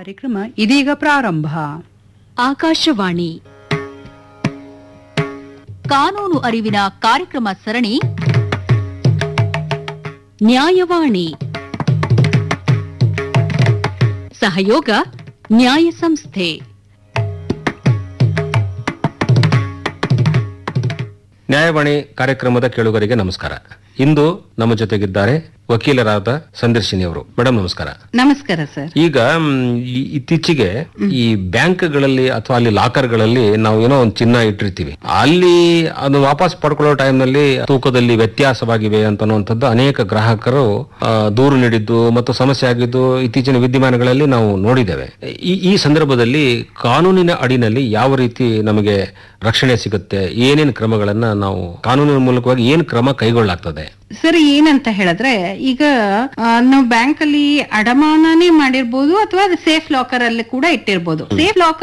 ಕಾರ್ಯಕ್ರಮ ಇದೀಗ ಪ್ರಾರಂಭ ಆಕಾಶವಾಣಿ ಕಾನೂನು ಅರಿವಿನ ಕಾರ್ಯಕ್ರಮ ಸರಣಿ ನ್ಯಾಯವಾಣಿ ಸಹಯೋಗ ನ್ಯಾಯ ಸಂಸ್ಥೆ ನ್ಯಾಯವಾಣಿ ಕಾರ್ಯಕ್ರಮದ ಕೇಳುಗರಿಗೆ ನಮಸ್ಕಾರ ಇಂದು ನಮ್ಮ ಜೊತೆಗಿದ್ದಾರೆ ವಕೀಲರಾದ ಸಂದರ್ಶಿನಿ ಅವರು ಮೇಡಮ್ ನಮಸ್ಕಾರ ನಮಸ್ಕಾರ ಸರ್ ಈಗ ಮ್, ಈ- ಇತ್ತೀಚೆಗೆ ಈ ಬ್ಯಾಂಕ್ಗಳಲ್ಲಿ ಅಥವಾ ಅಲ್ಲಿ ಲಾಕರ್ಗಳಲ್ಲಿ ನಾವು ಏನೋ ಒಂದು ಚಿನ್ನ ಇಟ್ಟಿರ್ತೀವಿ ಅಲ್ಲಿ ಅದು ವಾಪಸ್ ಪಡ್ಕೊಳ್ಳೋ ಟೈಮ್ನಲ್ಲಿ ತೂಕದಲ್ಲಿ ವ್ಯತ್ಯಾಸವಾಗಿವೆ ಅಂತನ್ನುವಂಥದ್ದು ಅನೇಕ ಗ್ರಾಹಕರು ಆ, ದೂರು ನೀಡಿದ್ದು ಮತ್ತು ಸಮಸ್ಯೆ ಆಗಿದ್ದು ಇತ್ತೀಚಿನ ವಿದ್ಯಮಾನಗಳಲ್ಲಿ ನಾವು ನೋಡಿದ್ದೇವೆ ಈ ಈ ಸಂದರ್ಭದಲ್ಲಿ ಕಾನೂನಿನ ಅಡಿನಲ್ಲಿ ಯಾವ ರೀತಿ ನಮಗೆ ರಕ್ಷಣೆ ಸಿಗುತ್ತೆ ಏನೇನು ಕ್ರಮಗಳನ್ನ ನಾವು ಕಾನೂನಿನ ಮೂಲಕವಾಗಿ ಏನು ಕ್ರಮ ಕೈಗೊಳ್ಳಲಾಗ್ತದೆ ಸರ್ ಏನಂತ ಹೇಳಿದ್ರೆ ಈಗ ಆ, ನಾವು ಬ್ಯಾಂಕ್ ಅಲ್ಲಿ ಅಡಮಾನನೇ ಮಾಡಿರ್ಬೋದು ಅಥವಾ ಸೇಫ್ ಲಾಕರ್ ಅಲ್ಲಿ ಕೂಡ ಇಟ್ಟಿರ್ಬೋದು ಸೇಫ್ ಲಾಕರ್